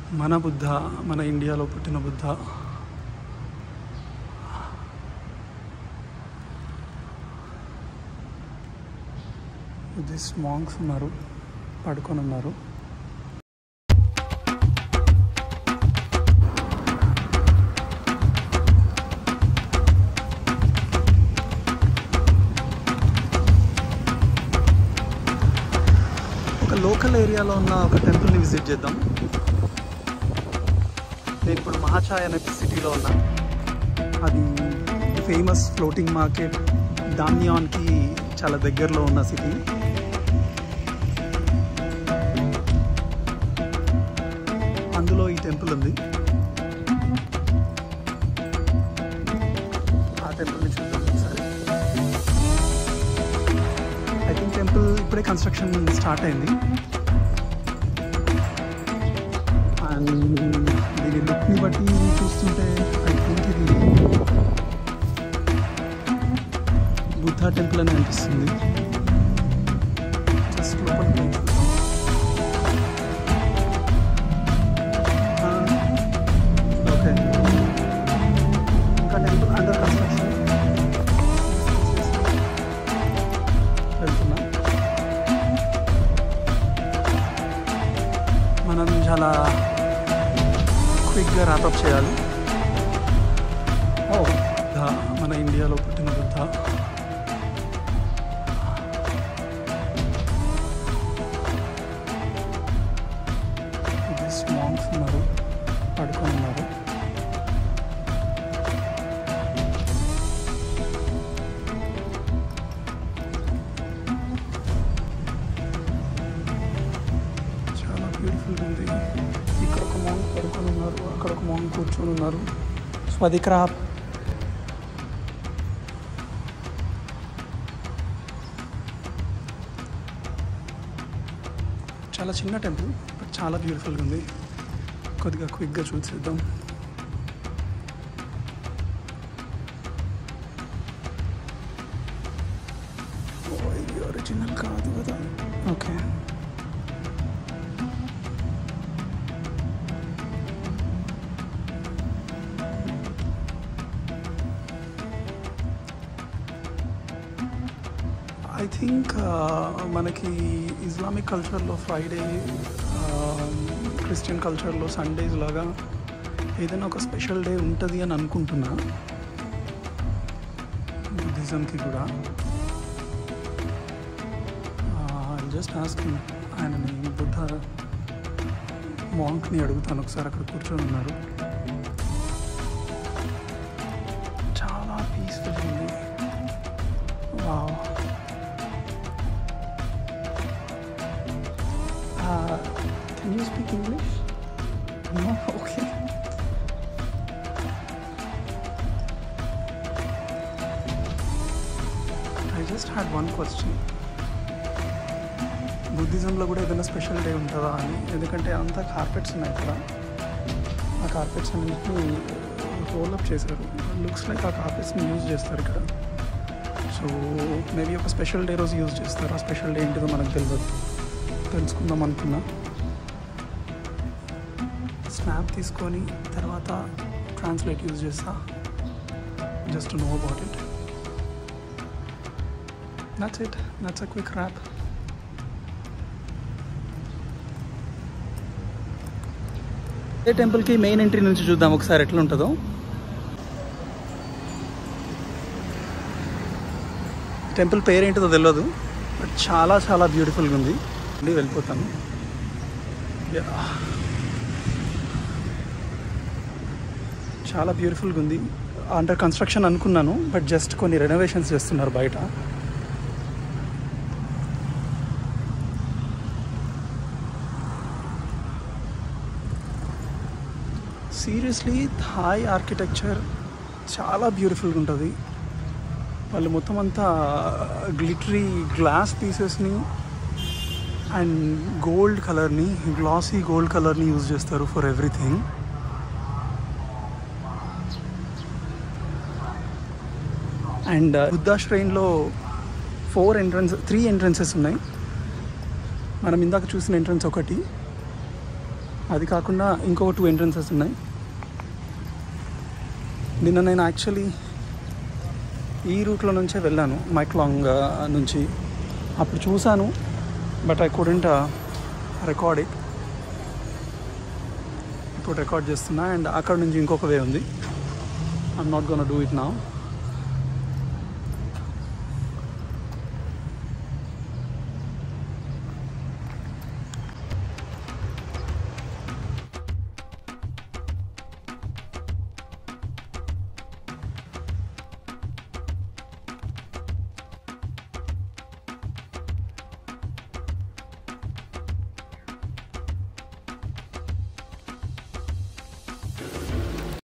మన బుద్ధ మన ఇండియాలో పుట్టిన బుద్ధ దిస్ మాంగ్స్ ఉన్నారు పడుకొని ఉన్నారు ఒక లోకల్ ఏరియాలో ఉన్న ఒక టెంపుల్ని విజిట్ చేద్దాం నేను ఇప్పుడు మహాచాయ్ అనే సిటీలో ఉన్నా అది ఫేమస్ ఫ్లోటింగ్ మార్కెట్ దామ్యాన్కి చాలా దగ్గరలో ఉన్న సిటీ అందులో ఈ టెంపుల్ ఉంది ఆ టెంపుల్ని చూద్దాం ఒకసారి ఐ థింక్ టెంపుల్ ఇప్పుడే కన్స్ట్రక్షన్ స్టార్ట్ అయింది అండ్ దీని లుక్ని బట్టి చూస్తుంటే ఐ థింక్ ఇది బుద్ధ టెంపుల్ అని అనిపిస్తుంది జస్ట్ లోపలికి వెళ్ళి చూద్దాం. ఆ, ఓకే ఇంకా టెంపుల్ అండర్ కన్స్ట్రక్షన్ వెళ్తున్నా మనం చాలా క్విక్గా ర్యాపప్ చేయాలి ఓ బుద్ధ మన ఇండియాలో పుట్టిన బుద్ధ దిస్ మాంగ్స్ ఉన్నారు పడుకొని ఉన్నారు చాలా బ్యూటిఫుల్గా ఉంది ఇక్కడ ఒక మాంగ్ పడుకొని ఉన్నారు అక్కడ ఒక మాంగ్ కూర్చొని ఉన్నారు సో అది క్రాప్ చాలా చిన్న టెంపుల్ బట్ చాలా బ్యూటిఫుల్గా ఉంది కొద్దిగా క్విక్గా చూసేద్దాం ఓ, ఇది ఒరిజినల్ కాదు కదా ఓకే ఐ థింక్ మనకి ఇస్లామిక్ కల్చర్లో ఫ్రైడే క్రిస్టియన్ కల్చర్లో సండేస్ లాగా ఏదైనా ఒక స్పెషల్ డే ఉంటుంది అని అనుకుంటున్నా బుద్ధిజంకి కూడా జస్ట్ ఆస్క్ ఆయనని బుద్ధ మాంక్ని అడుగుతాను ఒకసారి అక్కడ కూర్చొని ఉన్నారు చాలా పీస్ఫుల్ ఉంది wow Uh, can you speak English? No? Okay. I just had one question. బుద్ధిజంలో కూడా ఏదైనా స్పెషల్ డే ఉంటుందా అని ఎందుకంటే అంతా కార్పెట్స్ ఉన్నాయి ఇక్కడ ఆ కార్పెట్స్ అన్నింటినీ రోల్ అప్ చేశారు లుక్స్ లైక్ ఆ కార్పెట్స్ని యూజ్ చేస్తారు ఇక్కడ సో మేబీ ఒక స్పెషల్ డే రోజు యూజ్ చేస్తారు ఆ స్పెషల్ డే ఏంటిదో మనకు తెలియదు తెలుసుకుందాం అనుకున్నా స్నాప్ తీసుకొని తర్వాత ట్రాన్స్లేట్ యూజ్ చేస్తా just know about it nuts it nuts a quick wrap a టెంపుల్కి మెయిన్ ఎంట్రీ నుంచి చూద్దాం ఒకసారి ఎట్లా ఉంటుందో టెంపుల్ పేరేంటిదో తెలియదు బట్ చాలా చాలా బ్యూటిఫుల్గా ఉంది వెళ్ళి వెళ్ళిపోతాను Yeah. చాలా బ్యూటిఫుల్గా ఉంది అండర్ కన్స్ట్రక్షన్ అనుకున్నాను బట్ జస్ట్ కొన్ని రెనోవేషన్స్ చేస్తున్నారు బయట సీరియస్లీ థాయ్ ఆర్కిటెక్చర్ చాలా బ్యూటిఫుల్గా ఉంటుంది వాళ్ళు మొత్తం అంతా గ్లిటరీ గ్లాస్ పీసెస్ని అండ్ గోల్డ్ కలర్ని గ్లాసీ గోల్డ్ కలర్ని యూజ్ చేస్తారు ఫర్ ఎవ్రీథింగ్ అండ్ బుద్ధా శ్రైన్లో ఫోర్ ఎంట్రన్స్ త్రీ ఎంట్రన్సెస్ ఉన్నాయి మనం ఇందాక చూసిన ఎంట్రన్స్ ఒకటి అది కాకుండా ఇంకొక టూ ఎంట్రన్సెస్ ఉన్నాయి నిన్న నేను యాక్చువల్లీ ఈ రూట్లో నుంచే వెళ్ళాను మైక్లాంగ్ నుంచి అప్పుడు చూశాను but I couldn't record it ఇప్పుడు రికార్డ్ చేస్తున్నా అండ్ అక్కడ నుంచి ఇంకొక వే ఉంది I'm not gonna do it నా